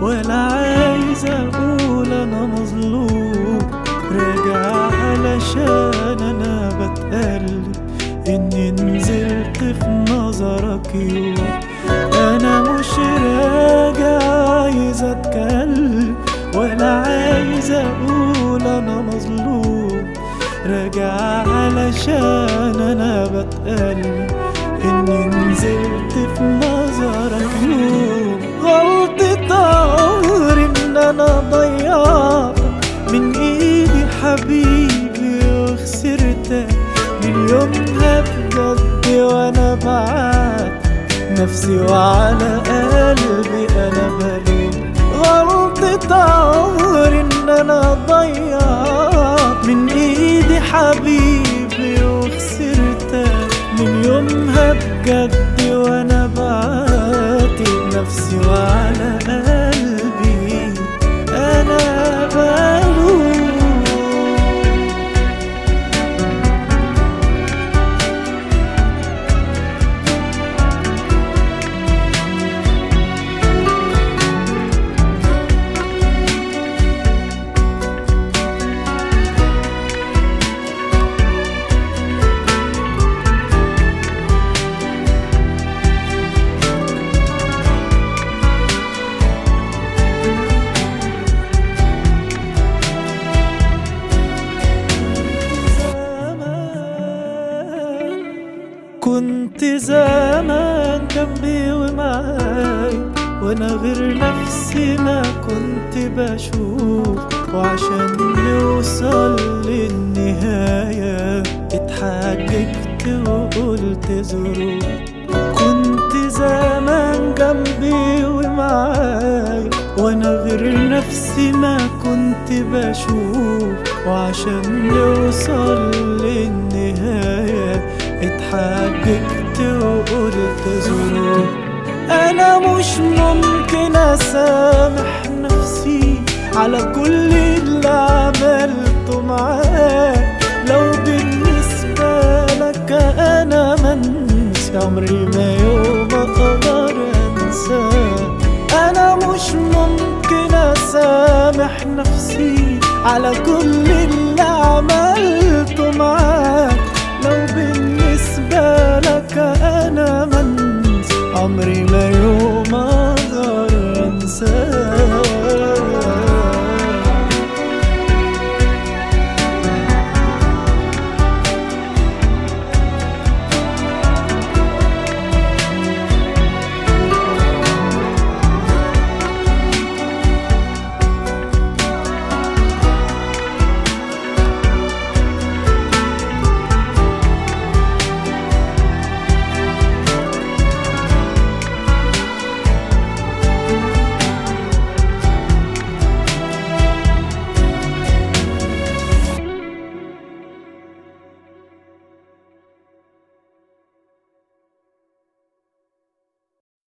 ولا عايز اقول انا مظلوم راجع علشان انا بتقلب اني نزلت في نظرك يوم انا مش راجع عايز اتكلم ولا عايز اقول انا مظلوم راجع علشان انا بتقلب اني نزلت في نظرك يوم غلطة عمري ان انا ضيعت من ايدي حبيبي وخسرتك من يومها بجد وانا بعت نفسي وعلى قلبي انا بلوم غلطة عمري ان انا ضيعت من ايدي حبيبي وخسرتك من يومها بجد وانا بعاتب نفسي وعلى قلبي انا بلوم كنت زمان جنبي ومعاي وانا غير نفسي ما كنت بشوف وعشان نوصل للنهاية اتحججت وقلت ظروف كنت زمان جنبي ومعاي وانا غير نفسي ما كنت بشوف وعشان نوصل للنهاية اتحججت وقلت ظروف انا مش ممكن اسامح نفسي على كل اللي عملته معاك لو بالنسبة لك انا منسي عمري ما يوم اقدر انساك انا مش ممكن اسامح نفسي على كل اللي